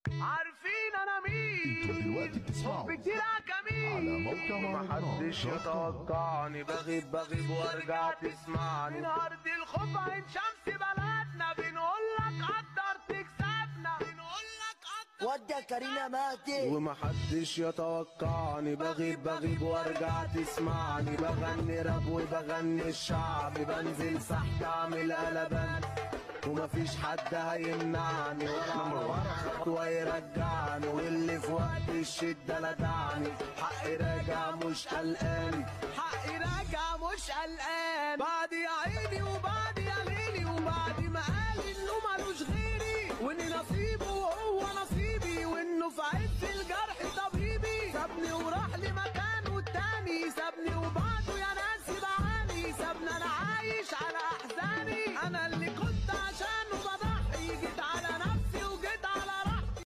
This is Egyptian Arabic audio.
عارفين انا انتوا مين دلوقتي بتسمعوا حب كتير على كمين موقع مهرجانات محدش دوت كوم. يتوقعني بغيب بغيب وارجع تسمعني من ارض الخوف عين شمس بلدنا بنقول لك قدر تكسبنا بنقول لك قدر ودي كارينا مهدي ومحدش يتوقعني بغيب بغيب وارجع تسمعني بغني راب وبغني الشعب بنزل سحت اعمل قلبان ومفيش حد هيمنعني ولا ورا ويرجعني واللي في وقت الشدة لدعني حقي راجع مش قلقان حقي راجع مش قلقان بعد يا عيني وبعد يا ليلي وبعد ما قال انه ملوش غيري وان نصيبه